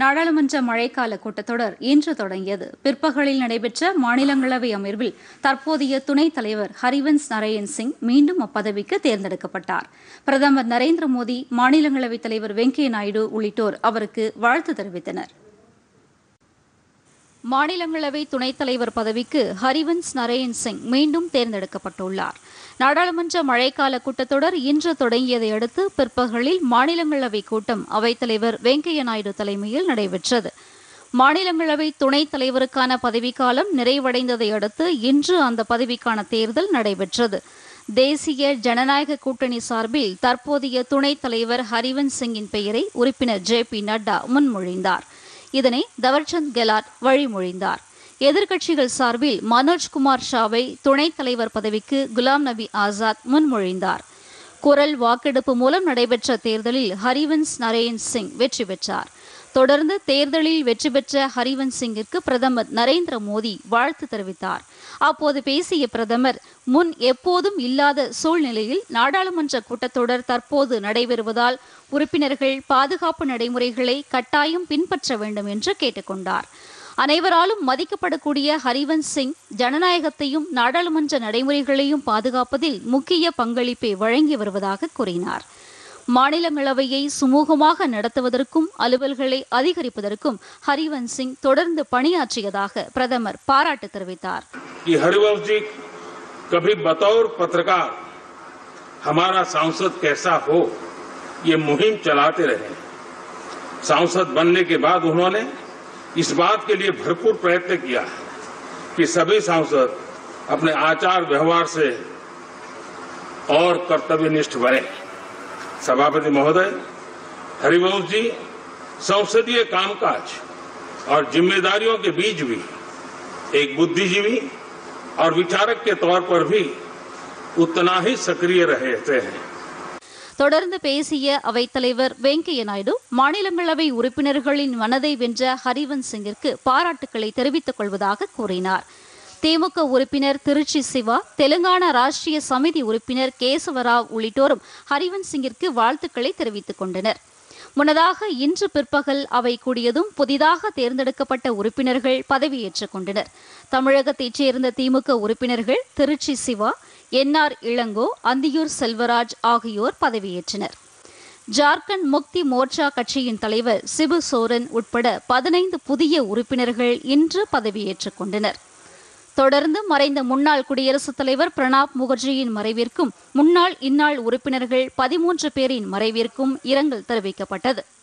நாடாளுமன்ற மழைக்கால கூட்டத்தொடர் இன்று தொடங்கியது பிற்பகலில் நடைபெற்ற மாநிலங்களவை அமர்வில் தற்போதைய துணைத் தலைவர் ஹரிவன்ஸ் நரேன் சிங் மீண்டும் அப்பதவிக்கு தேர்ந்தெடுக்கப்பட்டார் பிரதமர் நரேந்திர மோடி மாநிலங்களவைத் தலைவர் வெங்கையா நாயுடு உள்ளிட்டோர் அவருக்கு வாழ்த்து தெரிவித்தனர் மாநிலங்களவை துணைத் தலைவர் பதவிக்கு ஹரிவன்ஸ் நரேன் சிங் மீண்டும் தேர்ந்தெடுக்கப்பட்டுள்ளார் நாடாளுமன்ற மழைக்கால கூட்டத்தொடர் இன்று தொடங்கியதை அடுத்து பிற்பகலில் மாநிலங்களவை கூட்டம் அவைத்தலைவர் வெங்கையா நாயுடு தலைமையில் நடைபெற்றது மாநிலங்களவை துணைத் தலைவருக்கான பதவிக்காலம் நிறைவடைந்ததை அடுத்து இன்று அந்த பதவிக்கான தேர்தல் நடைபெற்றது தேசிய ஜனநாயக கூட்டணி சார்பில் தற்போதைய துணைத் தலைவர் ஹரிவன்ஸ் சிங்கின் பெயரை உறுப்பினர் ஜே பி நட்டா முன்மொழிந்தார் இதனை தவர்சந்த் கெலாட் வழிமொழிந்தார் எதிர்க்கட்சிகள் சார்பில் மனோஜ்குமார் ஷாவை துணைத் தலைவர் பதவிக்கு குலாம் நபி ஆசாத் முன்மொழிந்தார் குரல் வாக்கெடுப்பு மூலம் நடைபெற்ற தேர்தலில் ஹரிவன்ஸ் நரேன் சிங் வெற்றி பெற்றார் தொடர்ந்து தேர்தலில் வெற்றி பெற்ற ஹரிவன்ஸ் சிங்கிற்கு பிரதமர் நரேந்திர மோடி வாழ்த்து தெரிவித்தார் அப்போது பேசிய பிரதமர் முன் எப்போதும் இல்லாத சூழ்நிலையில் நாடாளுமன்ற கூட்டத்தொடர் தற்போது நடைபெறுவதால் உறுப்பினர்கள் பாதுகாப்பு நடைமுறைகளை கட்டாயம் பின்பற்ற வேண்டும் என்று கேட்டுக்கொண்டார் அனைவராலும் மதிக்கப்படக்கூடிய ஹரிவன்ஸ் சிங் ஜனநாயகத்தையும் நாடாளுமன்ற நடைமுறைகளையும் பாதுகாப்பதில் முக்கிய பங்களிப்பை வழங்கி வருவதாக கூறினார் மாநிலங்களவையை சுமூகமாக நடத்துவதற்கும் அலுவல்களை அதிகரிப்பதற்கும் ஹரிவன்ஸ் சிங் தொடர்ந்து பணியாற்றியதாக பிரதமர் பாராட்டு தெரிவித்தார் कि हरिवंश जी कभी बतौर पत्रकार हमारा सांसद कैसा हो ये मुहिम चलाते रहे सांसद बनने के बाद उन्होंने इस बात के लिए भरपूर प्रयत्न किया कि सभी सांसद अपने आचार व्यवहार से और कर्तव्यनिष्ठ बने सभापति महोदय हरिवंश जी संसदीय कामकाज और जिम्मेदारियों के बीच भी एक बुद्धिजीवी और विचारक के तौर पर भी उतना ही सक्रिय रहते हैं தொடர்ந்து பேசிய அவைத்தலைவர் வெங்கையா நாயுடு மாநிலங்களவை உறுப்பினர்களின் மனதை வென்ற ஹரிவன்ஸ் சிங்கிற்கு பாராட்டுக்களை தெரிவித்துக் கொள்வதாக கூறினார் திமுக உறுப்பினர் திருச்சி சிவா தெலுங்கானா ராஷ்டிரிய சமிதி உறுப்பினர் கேசவராவ் உள்ளிட்டோரும் ஹரிவன்ஸ் சிங்கிற்கு வாழ்த்துக்களை தெரிவித்துக் கொண்டனர் முன்னதாக இன்று பிற்பகல் அவை கூடியதும் புதிதாக தேர்ந்தெடுக்கப்பட்ட உறுப்பினர்கள் பதவியேற்றுக் கொண்டனர் தமிழகத்தைச் சேர்ந்த திமுக உறுப்பினர்கள் திருச்சி சிவா என்ஆர் இளங்கோ அந்தியூர் செல்வராஜ் ஆகியோர் பதவியேற்றனர் ஜார்க்கண்ட் முக்தி மோர்ச்சா கட்சியின் தலைவர் சிபு சோரன் உட்பட பதினைந்து புதிய உறுப்பினர்கள் இன்று பதவியேற்றுக் கொண்டனர் தொடர்ந்து மறைந்த முன்னாள் குடியரசுத் தலைவர் பிரணாப் முகர்ஜியின் மறைவிற்கும் முன்னாள் இந்நாள் உறுப்பினர்கள் பதிமூன்று பேரின் மறைவிற்கும் இரங்கல் தெரிவிக்கப்பட்டது